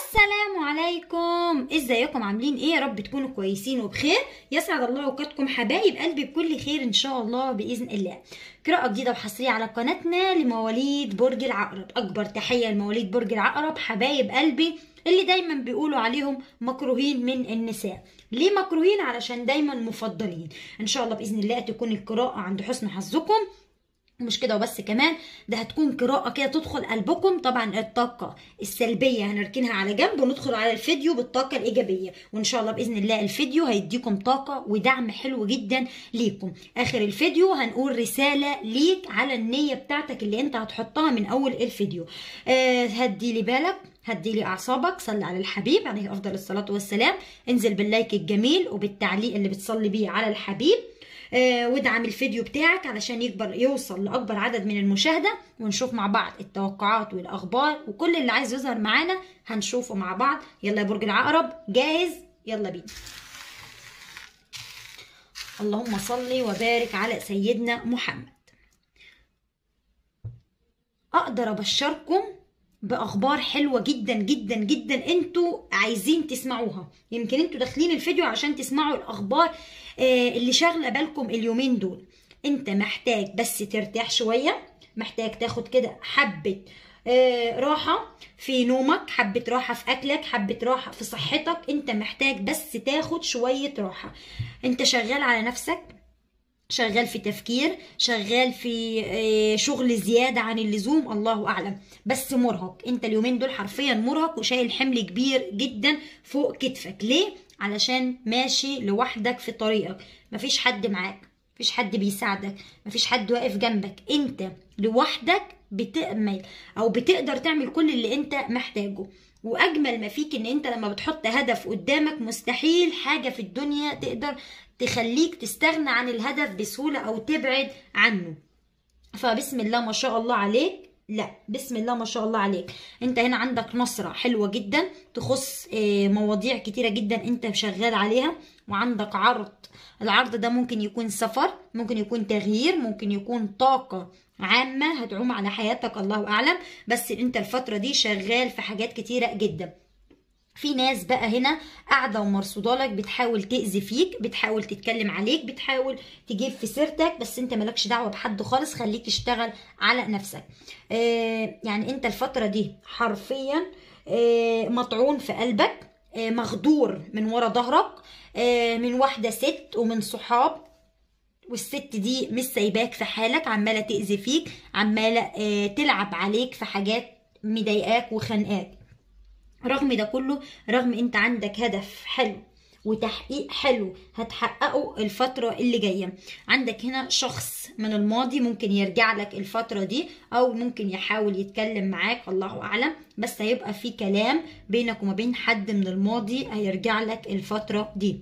السلام عليكم ازيكم عاملين ايه يا رب تكونوا كويسين وبخير يسعد الله اوقاتكم حبايب قلبي بكل خير ان شاء الله باذن الله قراءة جديدة وحصرية على قناتنا لمواليد برج العقرب اكبر تحية لمواليد برج العقرب حبايب قلبي اللي دايما بيقولوا عليهم مكروهين من النساء ليه مكروهين علشان دايما مفضلين ان شاء الله باذن الله تكون القراءة عند حسن حظكم مش كده وبس كمان ده هتكون قراءة كده تدخل قلبكم طبعا الطاقة السلبية هنركنها على جنب وندخل على الفيديو بالطاقة الإيجابية وإن شاء الله بإذن الله الفيديو هيديكم طاقة ودعم حلو جدا ليكم آخر الفيديو هنقول رسالة ليك على النية بتاعتك اللي أنت هتحطها من أول الفيديو آه هدي لي بالك هدي لي اعصابك صلي على الحبيب عليه افضل الصلاه والسلام انزل باللايك الجميل وبالتعليق اللي بتصلي بيه على الحبيب آه وادعم الفيديو بتاعك علشان يكبر يوصل لاكبر عدد من المشاهده ونشوف مع بعض التوقعات والاخبار وكل اللي عايز يظهر معانا هنشوفه مع بعض يلا يا برج العقرب جاهز يلا بينا اللهم صل وبارك على سيدنا محمد اقدر ابشركم باخبار حلوه جدا جدا جدا انتوا عايزين تسمعوها يمكن انتوا داخلين الفيديو عشان تسمعوا الاخبار آه اللي شاغله بالكم اليومين دول انت محتاج بس ترتاح شويه محتاج تاخد كده حبه آه راحه في نومك حبه راحه في اكلك حبه راحه في صحتك انت محتاج بس تاخد شويه راحه انت شغال على نفسك شغال في تفكير شغال في شغل زيادة عن اللزوم الله أعلم بس مرهق انت اليومين دول حرفيا مرهق وشايل حمل كبير جدا فوق كتفك ليه؟ علشان ماشي لوحدك في طريقك مفيش حد معاك مفيش حد بيساعدك مفيش حد واقف جنبك انت لوحدك بتعمل او بتقدر تعمل كل اللي انت محتاجه واجمل ما فيك ان انت لما بتحط هدف قدامك مستحيل حاجه في الدنيا تقدر تخليك تستغنى عن الهدف بسهوله او تبعد عنه فبسم الله ما شاء الله عليك لا بسم الله ما شاء الله عليك انت هنا عندك نصرة حلوة جدا تخص مواضيع كتيرة جدا انت شغال عليها وعندك عرض العرض ده ممكن يكون سفر ممكن يكون تغيير ممكن يكون طاقة عامة هتعوم على حياتك الله أعلم بس انت الفترة دي شغال في حاجات كتيرة جدا في ناس بقى هنا قاعدة ومرصودة لك بتحاول تأذي فيك بتحاول تتكلم عليك بتحاول تجيب في سيرتك بس انت مالكش دعوة بحد خالص خليك تشتغل على نفسك آه يعني انت الفترة دي حرفيا آه مطعون في قلبك آه مغدور من ورا ظهرك آه من واحدة ست ومن صحاب والست دي مش سايباك في حالك عمالة تأذي فيك عمالة آه تلعب عليك في حاجات مضايقاك وخانقاك رغم ده كله رغم انت عندك هدف حلو وتحقيق حلو هتحققه الفترة اللي جاية عندك هنا شخص من الماضي ممكن يرجع لك الفترة دي او ممكن يحاول يتكلم معاك الله اعلم بس هيبقى في كلام بينك وما بين حد من الماضي هيرجع لك الفترة دي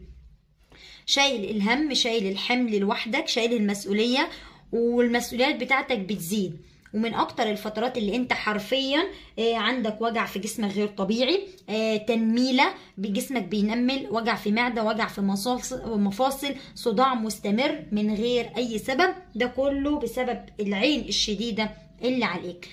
شايل الهم شايل الحمل لوحدك شايل المسؤولية والمسؤوليات بتاعتك بتزيد ومن اكتر الفترات اللي انت حرفيا عندك وجع في جسمك غير طبيعي تنميله بجسمك بينمل وجع في معده وجع في مفاصل صداع مستمر من غير اي سبب ده كله بسبب العين الشديده اللي عليك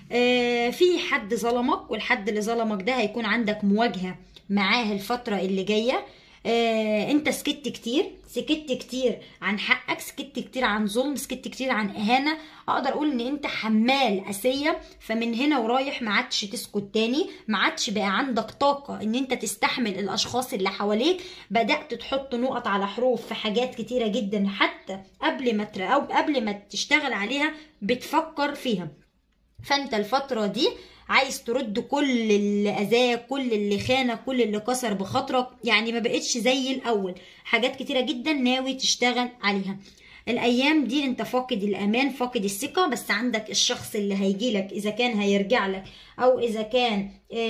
في حد ظلمك والحد اللي ظلمك ده هيكون عندك مواجهه معاه الفتره اللي جايه آه انت سكت كتير سكت كتير عن حقك سكت كتير عن ظلم سكت كتير عن اهانه اقدر اقول ان انت حمال اسيه فمن هنا ورايح ما عادش تسكت تاني ما عادش بقى عندك طاقه ان انت تستحمل الاشخاص اللي حواليك بدات تحط نقط على حروف في حاجات كتيره جدا حتى قبل ما او قبل ما تشتغل عليها بتفكر فيها فانت الفتره دي عايز ترد كل اللي اذاك كل اللي خانك كل اللي كسر بخاطرك يعني ما بقتش زي الاول حاجات كتيره جدا ناوي تشتغل عليها الايام دي انت فاقد الامان فاقد الثقه بس عندك الشخص اللي هيجي لك اذا كان هيرجع لك او اذا كان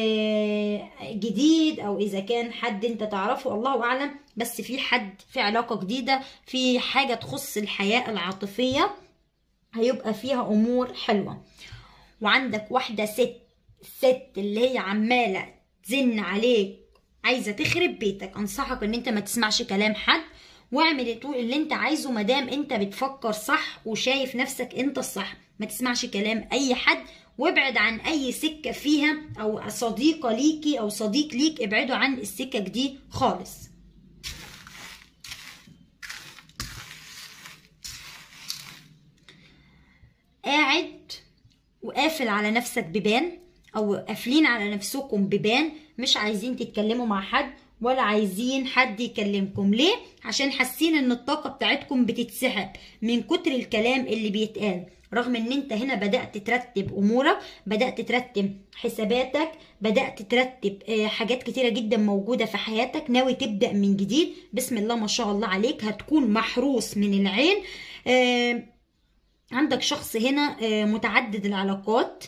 جديد او اذا كان حد انت تعرفه الله اعلم بس في حد في علاقه جديده في حاجه تخص الحياه العاطفيه هيبقى فيها امور حلوه وعندك واحده ست الست اللي هي عماله تزن عليك عايزه تخرب بيتك انصحك ان انت ما تسمعش كلام حد واعمل اللي انت عايزه مادام انت بتفكر صح وشايف نفسك انت الصح ما تسمعش كلام اي حد وابعد عن اي سكه فيها او صديقه ليكي او صديق ليك ابعدوا عن السكك دي خالص قاعد وقافل على نفسك بيبان او قافلين على نفسكم بيبان مش عايزين تتكلموا مع حد ولا عايزين حد يكلمكم ليه عشان حاسين ان الطاقه بتاعتكم بتتسحب من كتر الكلام اللي بيتقال رغم ان انت هنا بدات ترتب امورك بدات ترتب حساباتك بدات ترتب آه، حاجات كتيره جدا موجوده في حياتك ناوي تبدا من جديد بسم الله ما شاء الله عليك هتكون محروس من العين آه، عندك شخص هنا آه، متعدد العلاقات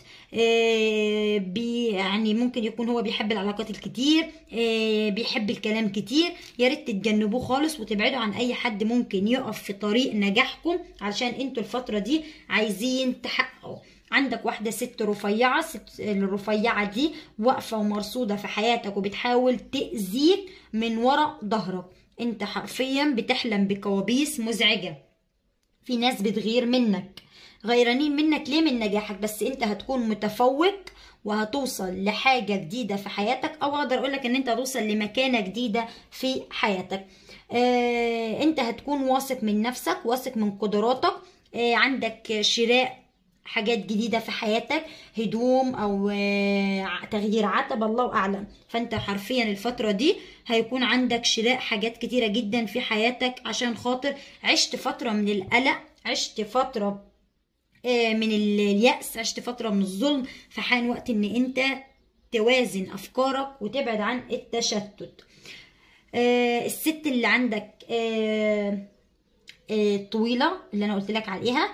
آه، بي يعني ممكن يكون هو بيحب العلاقات الكتير آه، بيحب الكلام كتير يا ريت تتجنبوه خالص وتبعدوا عن اي حد ممكن يقف في طريق نجاحكم علشان انتوا الفتره دي عايزين تحققوا عندك واحدة ست رفيعة ست الرفيعة دي واقفة ومرصودة في حياتك وبتحاول تأذيك من ورا ظهرك انت حرفيا بتحلم بكوابيس مزعجة في ناس بتغير منك غيرانين منك ليه من نجاحك بس انت هتكون متفوق وهتوصل لحاجة جديدة في حياتك او اقدر اقولك ان انت هتوصل لمكانة جديدة في حياتك آه انت هتكون واثق من نفسك واثق من قدراتك آه عندك شراء حاجات جديدة في حياتك هدوم أو آه، تغيير عتب الله أعلم فأنت حرفيا الفترة دي هيكون عندك شراء حاجات كتيرة جدا في حياتك عشان خاطر عشت فترة من القلق عشت فترة آه، من اليأس عشت فترة من الظلم فحان وقت ان انت توازن افكارك وتبعد عن التشتت آه، الست اللي عندك آه، آه، طويلة اللي انا قلت لك عليها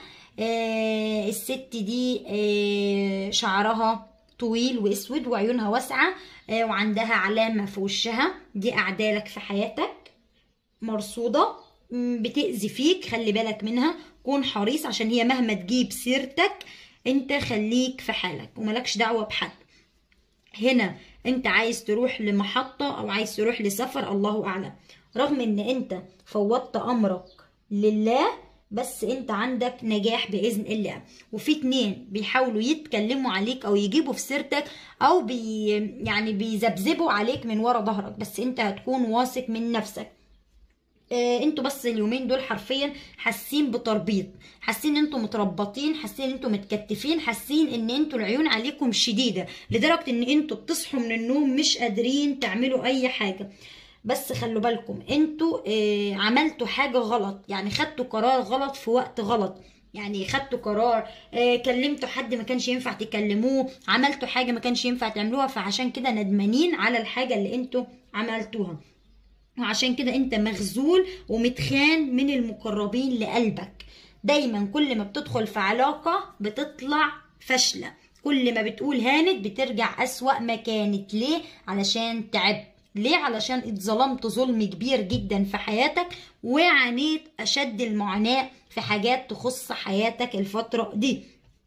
آه، الست دي آه، شعرها طويل واسود وعيونها واسعة آه، وعندها علامة في وشها دي اعدالك في حياتك مرصودة م، بتأذي فيك خلي بالك منها كون حريص عشان هي مهما تجيب سيرتك انت خليك في حالك وملكش دعوة بحد هنا انت عايز تروح لمحطة او عايز تروح لسفر الله اعلم رغم ان انت فوضت امرك لله بس انت عندك نجاح باذن الله وفي اتنين بيحاولوا يتكلموا عليك او يجيبوا في سيرتك او بي يعني بيذبذبوا عليك من ورا ظهرك بس انت هتكون واثق من نفسك آه، انتوا بس اليومين دول حرفيا حاسين بتربيط حاسين ان انتوا متربطين حاسين ان انتوا متكتفين حاسين ان انتوا العيون عليكم شديده لدرجه ان انتوا بتصحوا من النوم مش قادرين تعملوا اي حاجه بس خلوا بالكم انتوا آه، عملتوا حاجه غلط يعني خدتوا قرار غلط في وقت غلط يعني خدتوا قرار آه، كلمتوا حد ما كانش ينفع تكلموه عملتوا حاجه ما كانش ينفع تعملوها فعشان كده ندمانين على الحاجه اللي انتوا عملتوها وعشان كده انت مخزول ومتخان من المقربين لقلبك دايما كل ما بتدخل في علاقة بتطلع فاشلة كل ما بتقول هانت بترجع أسوأ ما كانت ليه علشان تعبت ليه علشان اتظلمت ظلم كبير جدا في حياتك وعانيت أشد المعاناة في حاجات تخص حياتك الفترة دي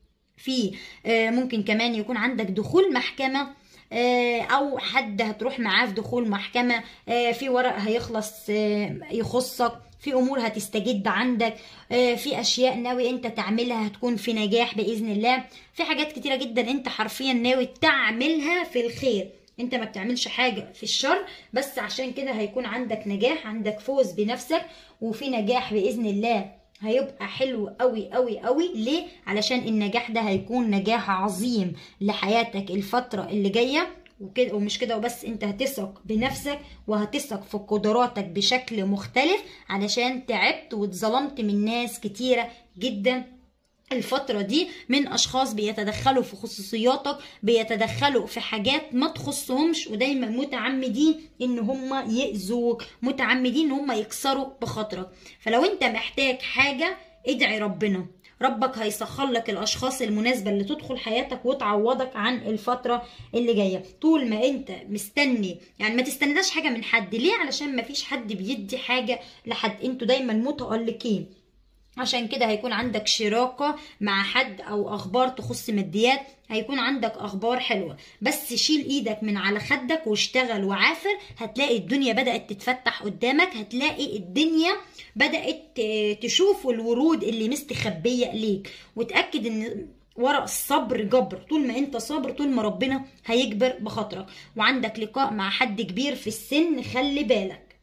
في آه، ممكن كمان يكون عندك دخول محكمة آه، او حد هتروح معاه في دخول محكمة آه، في ورق هيخلص آه، يخصك في امور هتستجد عندك آه، في اشياء ناوي انت تعملها هتكون في نجاح باذن الله في حاجات كتيرة جدا انت حرفيا ناوي تعملها في الخير انت ما بتعملش حاجة في الشر بس عشان كده هيكون عندك نجاح عندك فوز بنفسك وفي نجاح باذن الله هيبقى حلو قوي قوي قوي ليه علشان النجاح ده هيكون نجاح عظيم لحياتك الفترة اللي جاية وكده ومش كده وبس انت هتثق بنفسك وهتثق في قدراتك بشكل مختلف علشان تعبت واتظلمت من ناس كتيرة جدا الفترة دي من أشخاص بيتدخلوا في خصوصياتك بيتدخلوا في حاجات ما تخصهمش ودايما متعمدين إن هم يأذوك متعمدين إن هم يكسروا بخاطرك فلو أنت محتاج حاجة ادعي ربنا ربك هيسخر لك الاشخاص المناسبه اللي تدخل حياتك وتعوضك عن الفتره اللي جايه طول ما انت مستني يعني ما تستناش حاجه من حد ليه علشان ما فيش حد بيدي حاجه لحد انتوا دايما متالقين عشان كده هيكون عندك شراكة مع حد أو أخبار تخص ماديات هيكون عندك أخبار حلوة بس شيل إيدك من على خدك واشتغل وعافر هتلاقي الدنيا بدأت تتفتح قدامك هتلاقي الدنيا بدأت ت- تشوف الورود اللي مستخبية ليك وتأكد إن ورا الصبر جبر طول ما انت صابر طول ما ربنا هيجبر بخاطرك وعندك لقاء مع حد كبير في السن خلي بالك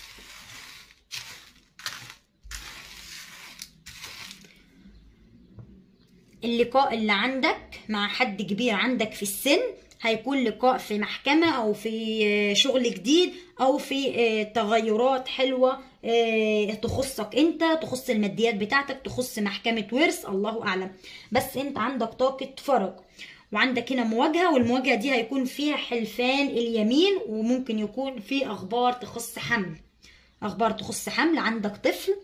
اللقاء اللي عندك مع حد كبير عندك في السن هيكون لقاء في محكمة أو في شغل جديد أو في تغيرات حلوة تخصك أنت تخص الماديات بتاعتك تخص محكمة ورث الله أعلم بس أنت عندك طاقة فرج وعندك هنا مواجهة والمواجهة دي هيكون فيها حلفان اليمين وممكن يكون في أخبار تخص حمل أخبار تخص حمل عندك طفل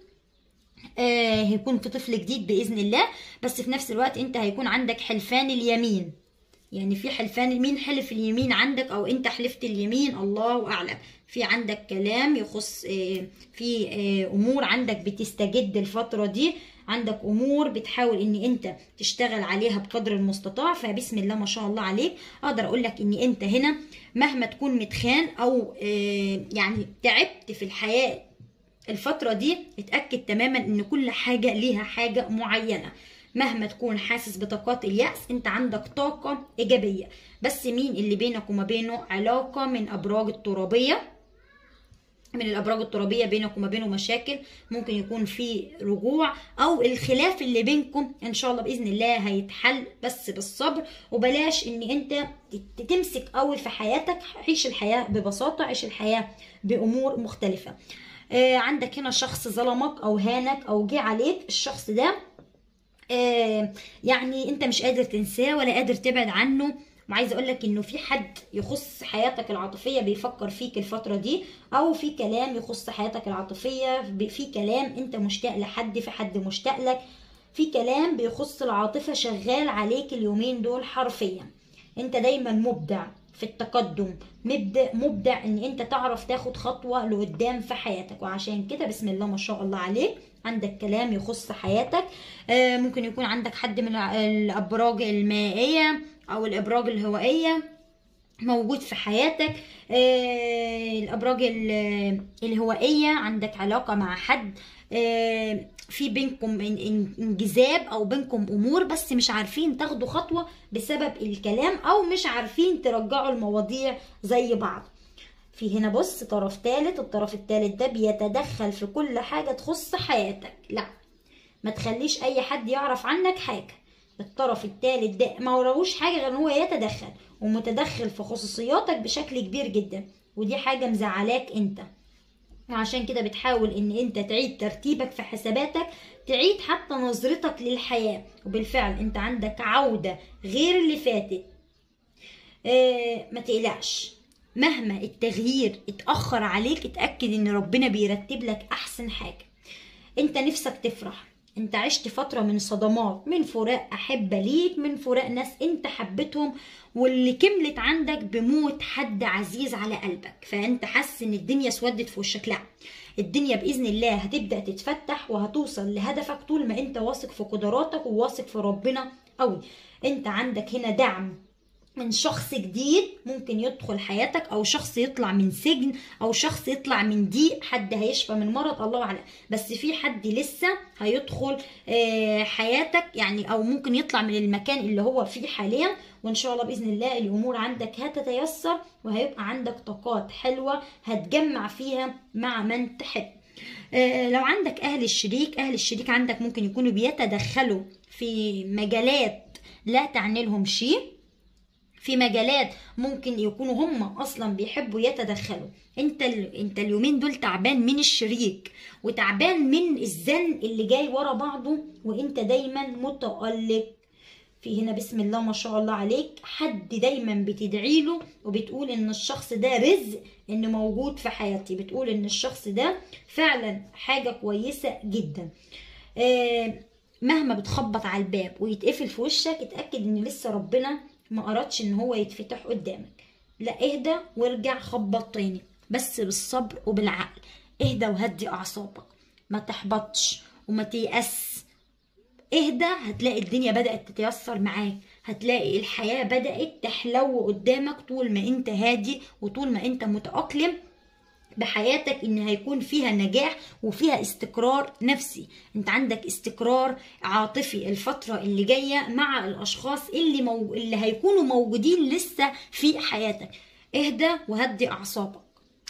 آه هيكون في طفل جديد باذن الله بس في نفس الوقت انت هيكون عندك حلفان اليمين يعني في حلفان مين حلف اليمين عندك او انت حلفت اليمين الله اعلم في عندك كلام يخص آه في آه امور عندك بتستجد الفتره دي عندك امور بتحاول ان انت تشتغل عليها بقدر المستطاع فبسم الله ما شاء الله عليك اقدر اقول لك ان انت هنا مهما تكون متخان او يعني تعبت في الحياه الفترة دي اتأكد تماما ان كل حاجة ليها حاجة معينة مهما تكون حاسس بطاقات اليأس انت عندك طاقة ايجابية بس مين اللي بينك وما بينه علاقة من ابراج الترابية من الابراج الترابيه بينك وما بينه مشاكل ممكن يكون في رجوع او الخلاف اللي بينكم ان شاء الله باذن الله هيتحل بس بالصبر وبلاش ان انت تمسك قوي في حياتك عيش الحياه ببساطه عيش الحياه بامور مختلفه آه عندك هنا شخص ظلمك او هانك او جه عليك الشخص ده آه يعني انت مش قادر تنساه ولا قادر تبعد عنه وعايزه اقول لك انه في حد يخص حياتك العاطفيه بيفكر فيك الفتره دي او في كلام يخص حياتك العاطفيه في كلام انت مشتاق لحد في حد مشتاق لك في كلام بيخص العاطفه شغال عليك اليومين دول حرفيا انت دايما مبدع في التقدم مبدع مبدع ان انت تعرف تاخد خطوه لقدام في حياتك وعشان كده بسم الله ما شاء الله عليك عندك كلام يخص حياتك آه ممكن يكون عندك حد من الابراج المائيه او الابراج الهوائيه موجود في حياتك آه الابراج الهوائيه عندك علاقه مع حد آه في بينكم انجذاب او بينكم امور بس مش عارفين تاخدوا خطوه بسبب الكلام او مش عارفين ترجعوا المواضيع زي بعض في هنا بص طرف ثالث الطرف الثالث ده بيتدخل في كل حاجه تخص حياتك لا ما تخليش اي حد يعرف عنك حاجه الطرف الثالث ده ما وراهوش حاجه غير ان هو يتدخل ومتدخل في خصوصياتك بشكل كبير جدا ودي حاجه مزعلاك انت عشان كده بتحاول ان انت تعيد ترتيبك في حساباتك تعيد حتى نظرتك للحياة وبالفعل انت عندك عودة غير اللي فاتت اه ما تقلقش مهما التغيير اتأخر عليك اتأكد ان ربنا بيرتب لك احسن حاجة انت نفسك تفرح انت عشت فترة من صدمات من فراق أحبة ليك من فراق ناس انت حبيتهم واللي كملت عندك بموت حد عزيز على قلبك فانت حاسس ان الدنيا اسودت في وشك لا الدنيا باذن الله هتبدا تتفتح وهتوصل لهدفك طول ما انت واثق في قدراتك وواثق في ربنا قوي انت عندك هنا دعم من شخص جديد ممكن يدخل حياتك او شخص يطلع من سجن او شخص يطلع من ضيق حد هيشفى من مرض الله اعلم بس في حد لسه هيدخل حياتك يعني او ممكن يطلع من المكان اللي هو فيه حاليا وان شاء الله باذن الله الامور عندك هتتيسر وهيبقى عندك طاقات حلوه هتجمع فيها مع من تحب لو عندك اهل الشريك اهل الشريك عندك ممكن يكونوا بيتدخلوا في مجالات لا تعني لهم شيء في مجالات ممكن يكونوا هم اصلا بيحبوا يتدخلوا انت ال... انت اليومين دول تعبان من الشريك وتعبان من الزن اللي جاي ورا بعضه وانت دايما متألق في هنا بسم الله ما شاء الله عليك حد دايما بتدعي له وبتقول ان الشخص ده رزق انه موجود في حياتي بتقول ان الشخص ده فعلا حاجة كويسة جدا آه مهما بتخبط على الباب ويتقفل في وشك اتأكد ان لسه ربنا ما أردش إن هو يتفتح قدامك لا اهدى وارجع خبط تاني بس بالصبر وبالعقل اهدى وهدي أعصابك ما تحبطش وما تيأس اهدى هتلاقي الدنيا بدأت تتيسر معاك هتلاقي الحياة بدأت تحلو قدامك طول ما انت هادي وطول ما انت متأقلم بحياتك ان هيكون فيها نجاح وفيها استقرار نفسي انت عندك استقرار عاطفي الفترة اللي جاية مع الاشخاص اللي, مو... اللي هيكونوا موجودين لسه في حياتك اهدى وهدي اعصابك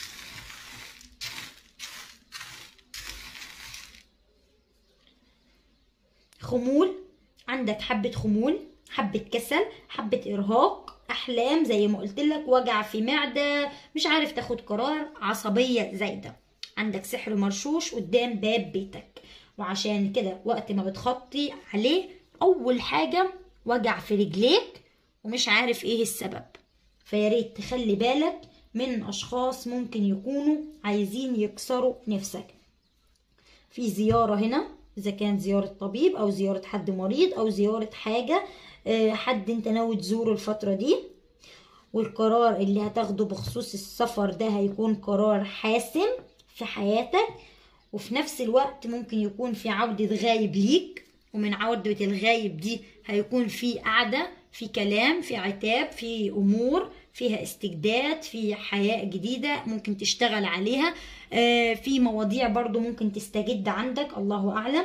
خمول عندك حبة خمول حبة كسل حبة إرهاق أحلام زي ما قلت لك وجع في معدة مش عارف تاخد قرار عصبية زايدة عندك سحر مرشوش قدام باب بيتك وعشان كده وقت ما بتخطي عليه أول حاجة وجع في رجليك ومش عارف ايه السبب فياريت تخلي بالك من أشخاص ممكن يكونوا عايزين يكسروا نفسك في زيارة هنا إذا كانت زيارة طبيب أو زيارة حد مريض أو زيارة حاجة آه، حد أنت ناوي تزوره الفترة دي والقرار اللي هتاخده بخصوص السفر ده هيكون قرار حاسم في حياتك وفي نفس الوقت ممكن يكون في عودة غايب ليك ومن عودة الغايب دي هيكون في قعدة في كلام في عتاب في أمور فيها استجداد في حياة جديدة ممكن تشتغل عليها آه، في مواضيع برضو ممكن تستجد عندك الله أعلم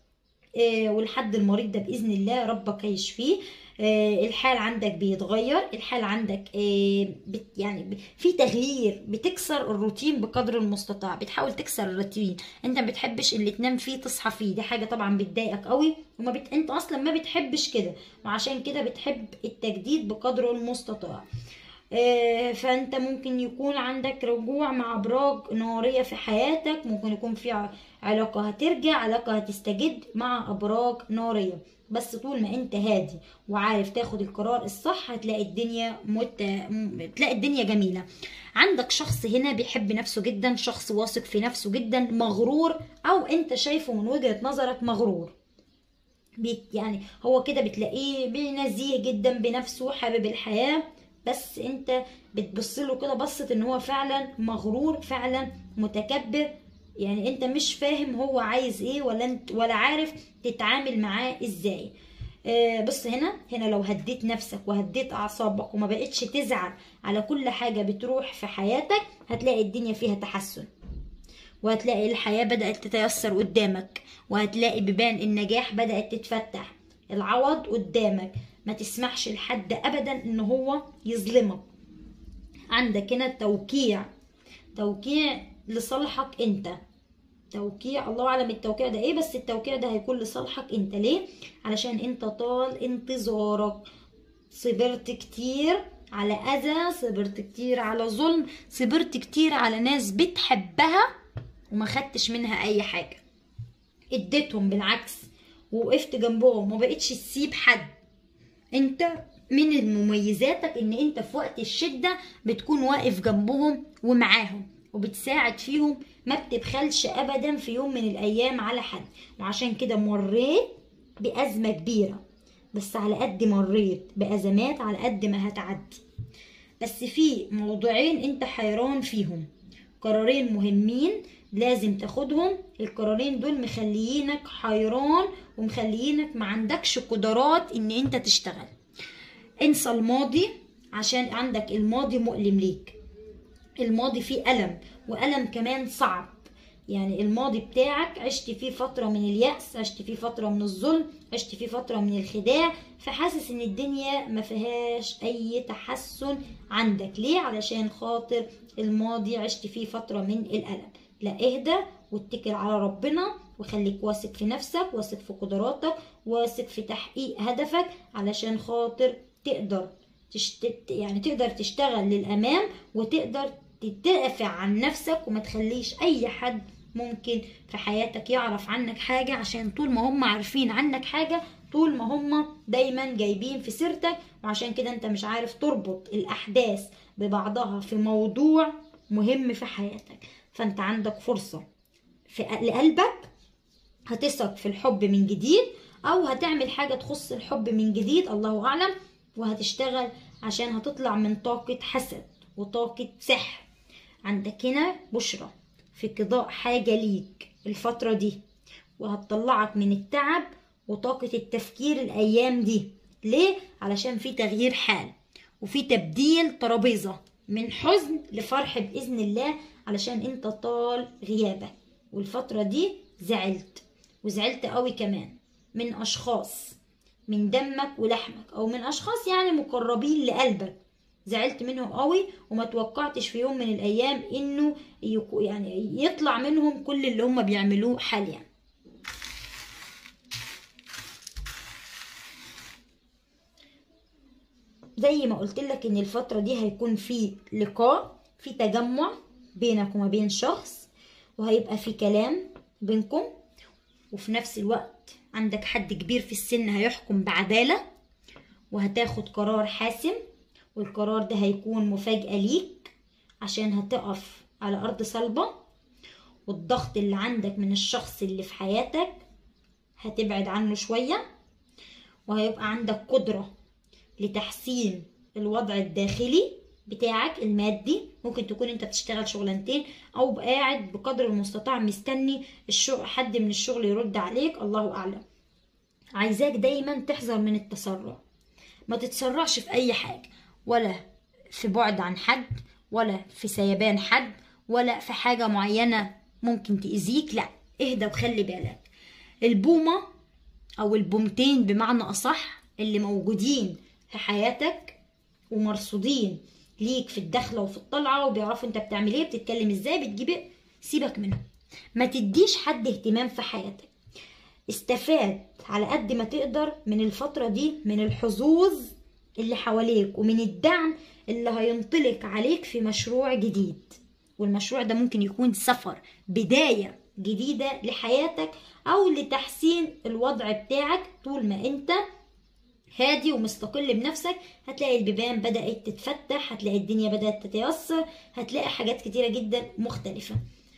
آه، والحد المريض ده باذن الله ربك هيشفيه آه، الحال عندك بيتغير الحال عندك آه، بت يعني ب- في تغيير بتكسر الروتين بقدر المستطاع بتحاول تكسر الروتين انت ما بتحبش اللي تنام فيه تصحى فيه دي حاجه طبعا بتضايقك قوي وما بت... انت اصلا ما بتحبش كده وعشان كده بتحب التجديد بقدر المستطاع آه، فانت ممكن يكون عندك رجوع مع ابراج ناريه في حياتك ممكن يكون في ع- علاقه هترجع علاقه هتستجد مع ابراج ناريه بس طول ما انت هادي وعارف تاخد القرار الصح هتلاقي الدنيا مت... م- تلاقي الدنيا جميله عندك شخص هنا بيحب نفسه جدا شخص واثق في نفسه جدا مغرور او انت شايفه من وجهه نظرك مغرور بيت يعني هو كده بتلاقيه بنزيه جدا بنفسه حابب الحياة بس انت بتبص له كده بصة ان هو فعلا مغرور فعلا متكبر يعني انت مش فاهم هو عايز ايه ولا انت ولا عارف تتعامل معاه ازاي آه بص هنا هنا لو هديت نفسك وهديت اعصابك وما بقتش تزعل على كل حاجة بتروح في حياتك هتلاقي الدنيا فيها تحسن وهتلاقي الحياة بدأت تتيسر قدامك وهتلاقي بيبان النجاح بدأت تتفتح العوض قدامك ما تسمحش لحد أبدا إن هو يظلمك عندك هنا توقيع توقيع لصالحك انت توقيع الله اعلم التوقيع ده ايه بس التوقيع ده هيكون لصالحك انت ليه علشان انت طال انتظارك صبرت كتير على اذى صبرت كتير على ظلم صبرت كتير على ناس بتحبها وما خدتش منها اي حاجه اديتهم بالعكس ووقفت جنبهم وما بقتش تسيب حد انت من مميزاتك ان انت في وقت الشده بتكون واقف جنبهم ومعاهم وبتساعد فيهم ما بتبخلش ابدا في يوم من الايام على حد وعشان كده مريت بازمه كبيره بس على قد مريت بازمات على قد ما هتعدي بس في موضوعين انت حيران فيهم قرارين مهمين لازم تاخدهم القرارين دول مخليينك حيران ومخليينك ما عندكش قدرات ان انت تشتغل انسى الماضي عشان عندك الماضي مؤلم ليك الماضي فيه ألم وألم كمان صعب يعني الماضي بتاعك عشت فيه فترة من اليأس عشت فيه فترة من الظلم عشت فيه فترة من الخداع فحاسس ان الدنيا ما فيهاش اي تحسن عندك ليه علشان خاطر الماضي عشت فيه فترة من الألم لا اهدى واتكل على ربنا وخليك واثق في نفسك واثق في قدراتك واثق في تحقيق هدفك علشان خاطر تقدر تشت... يعني تقدر تشتغل للأمام وتقدر تدافع عن نفسك وما تخليش أي حد ممكن في حياتك يعرف عنك حاجة عشان طول ما هم عارفين عنك حاجة طول ما هم دايما جايبين في سيرتك وعشان كده انت مش عارف تربط الأحداث ببعضها في موضوع مهم في حياتك فانت عندك فرصة في لقلبك هتثق في الحب من جديد او هتعمل حاجة تخص الحب من جديد الله اعلم وهتشتغل عشان هتطلع من طاقة حسد وطاقة سحر عندك هنا بشرة في قضاء حاجة ليك الفترة دي وهتطلعك من التعب وطاقة التفكير الأيام دي ليه؟ علشان في تغيير حال وفي تبديل ترابيزة من حزن لفرح باذن الله علشان انت طال غيابك والفتره دي زعلت وزعلت قوي كمان من اشخاص من دمك ولحمك او من اشخاص يعني مقربين لقلبك زعلت منهم قوي وما توقعتش في يوم من الايام انه يكو- يعني يطلع منهم كل اللي هم بيعملوه حاليا زي ما قلت لك ان الفترة دي هيكون في لقاء في تجمع بينك وما بين شخص وهيبقى في كلام بينكم وفي نفس الوقت عندك حد كبير في السن هيحكم بعدالة وهتاخد قرار حاسم والقرار ده هيكون مفاجأة ليك عشان هتقف على أرض صلبة والضغط اللي عندك من الشخص اللي في حياتك هتبعد عنه شوية وهيبقى عندك قدرة لتحسين الوضع الداخلي بتاعك المادي ممكن تكون انت بتشتغل شغلانتين او قاعد بقدر المستطاع مستني الشغل حد من الشغل يرد عليك الله اعلم عايزاك دايما تحذر من التسرع ما تتسرعش في اي حاجة ولا في بعد عن حد ولا في سيبان حد ولا في حاجة معينة ممكن تأذيك لا اهدى وخلي بالك البومة او البومتين بمعنى اصح اللي موجودين في حياتك ومرصودين ليك في الدخلة وفي الطلعة وبيعرفوا انت بتعمل ايه بتتكلم ازاي بتجيب ايه سيبك منهم ما تديش حد اهتمام في حياتك استفاد على قد ما تقدر من الفترة دي من الحظوظ اللي حواليك ومن الدعم اللي هينطلق عليك في مشروع جديد والمشروع ده ممكن يكون سفر بداية جديدة لحياتك أو لتحسين الوضع بتاعك طول ما أنت هادي ومستقل بنفسك هتلاقي البيبان بدأت تتفتح هتلاقي الدنيا بدأت تتيسر هتلاقي حاجات كتيرة جدا مختلفة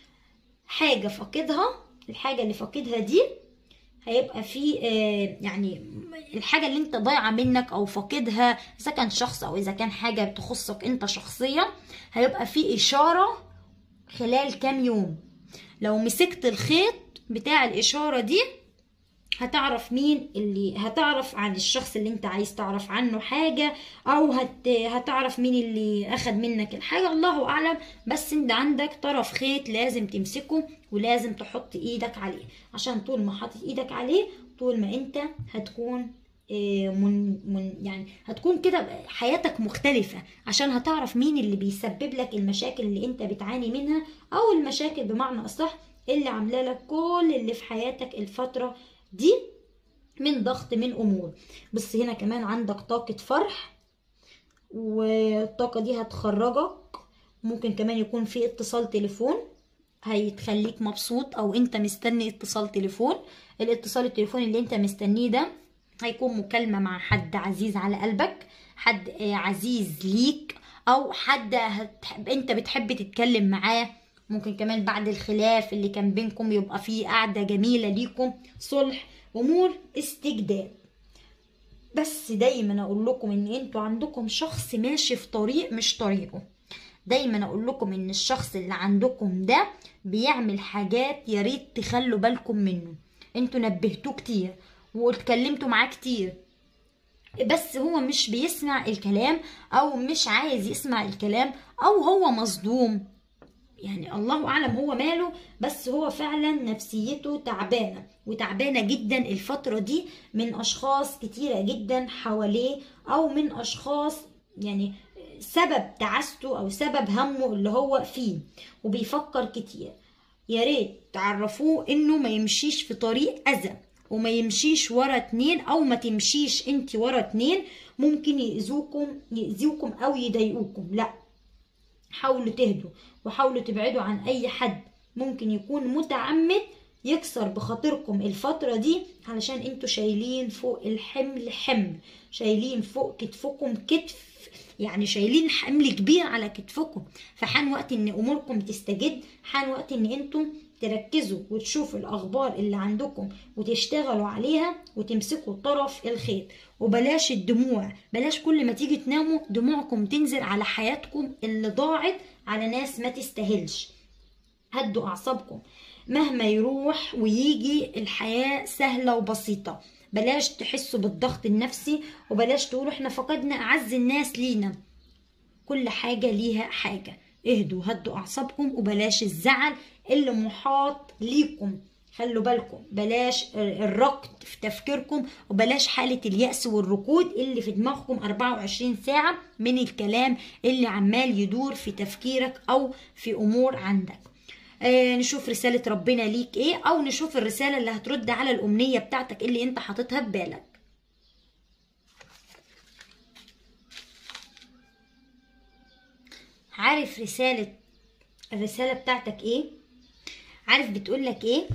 حاجة فاقدها الحاجة اللي فاقدها دي هيبقى في آه، يعني الحاجة اللي انت ضايعة منك او فاقدها اذا كان شخص او اذا كان حاجة بتخصك انت شخصيا هيبقى في اشارة خلال كام يوم لو مسكت الخيط بتاع الاشارة دي هتعرف مين اللي هتعرف عن الشخص اللي انت عايز تعرف عنه حاجة او هت... هتعرف مين اللي اخد منك الحاجة الله اعلم بس انت عندك طرف خيط لازم تمسكه ولازم تحط ايدك عليه عشان طول ما حاطط ايدك عليه طول ما انت هتكون آه، من من يعني هتكون كده حياتك مختلفة عشان هتعرف مين اللي بيسبب لك المشاكل اللي انت بتعاني منها او المشاكل بمعنى اصح اللي عامله لك كل اللي في حياتك الفترة دي من ضغط من امور بس هنا كمان عندك طاقة فرح والطاقة دي هتخرجك ممكن كمان يكون في اتصال تليفون هيتخليك مبسوط او انت مستني اتصال تليفون الاتصال التليفوني اللي انت مستنيه ده هيكون مكالمة مع حد عزيز على قلبك حد آه، عزيز ليك او حد هتحب انت بتحب تتكلم معاه ممكن كمان بعد الخلاف اللي كان بينكم يبقى فيه قعدة جميلة ليكم صلح امور استجداد بس دايما اقول لكم ان انتوا عندكم شخص ماشي في طريق مش طريقه دايما اقول لكم ان الشخص اللي عندكم ده بيعمل حاجات يا ريت تخلوا بالكم منه انتوا نبهتوه كتير واتكلمتوا معاه كتير بس هو مش بيسمع الكلام او مش عايز يسمع الكلام او هو مصدوم يعني الله اعلم هو ماله بس هو فعلا نفسيته تعبانه وتعبانه جدا الفتره دي من اشخاص كتيره جدا حواليه او من اشخاص يعني سبب تعاسته او سبب همه اللي هو فيه وبيفكر كتير يا ريت تعرفوه انه ما يمشيش في طريق اذى وما يمشيش ورا اتنين او ما تمشيش انت ورا اتنين ممكن يأذوكم يأذوكم او يضايقوكم لا حاولوا تهدوا وحاولوا تبعدوا عن اي حد ممكن يكون متعمد يكسر بخاطركم الفترة دي علشان انتوا شايلين فوق الحمل حمل شايلين فوق كتفكم كتف يعني شايلين حمل كبير على كتفكم فحان وقت ان اموركم تستجد حان وقت ان انتم تركزوا وتشوفوا الاخبار اللي عندكم وتشتغلوا عليها وتمسكوا طرف الخيط وبلاش الدموع بلاش كل ما تيجي تناموا دموعكم تنزل على حياتكم اللي ضاعت على ناس ما تستاهلش هدوا اعصابكم مهما يروح ويجي الحياة سهلة وبسيطة بلاش تحسوا بالضغط النفسي وبلاش تقولوا احنا فقدنا اعز الناس لينا كل حاجة ليها حاجة اهدوا هدوا اعصابكم وبلاش الزعل اللي محاط ليكم خلوا بالكم بلاش الركض في تفكيركم وبلاش حالة اليأس والركود اللي في دماغكم 24 ساعة من الكلام اللي عمال يدور في تفكيرك أو في أمور عندك آه نشوف رسالة ربنا ليك ايه أو نشوف الرسالة اللي هترد على الأمنية بتاعتك اللي انت حاططها في بالك عارف رسالة الرسالة بتاعتك ايه عارف بتقولك ايه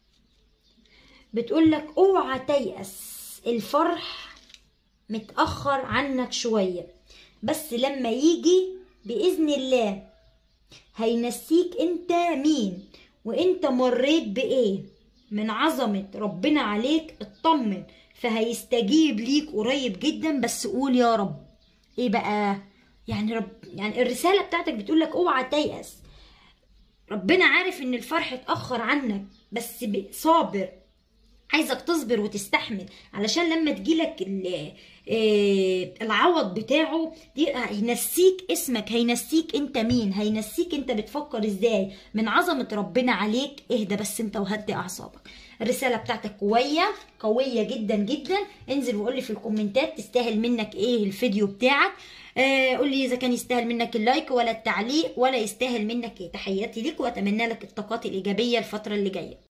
بتقولك اوعى تيأس الفرح متأخر عنك شوية بس لما يجي بإذن الله هينسيك انت مين وانت مريت بايه من عظمة ربنا عليك اطمن فهيستجيب ليك قريب جدا بس قول يا رب ايه بقى يعني رب يعني الرسالة بتاعتك بتقولك اوعى تيأس ربنا عارف ان الفرح اتأخر عنك بس صابر عايزك تصبر وتستحمل علشان لما تجيلك العوض بتاعه هينسيك اسمك هينسيك انت مين هينسيك انت بتفكر ازاي من عظمة ربنا عليك اهدى بس انت وهدي اعصابك الرسالة بتاعتك قوية قوية جدا جدا انزل وقول لي في الكومنتات تستاهل منك ايه الفيديو بتاعك آه قول لي اذا كان يستاهل منك اللايك ولا التعليق ولا يستاهل منك ايه تحياتي ليك واتمنى لك الطاقات الايجابية الفترة اللي جاية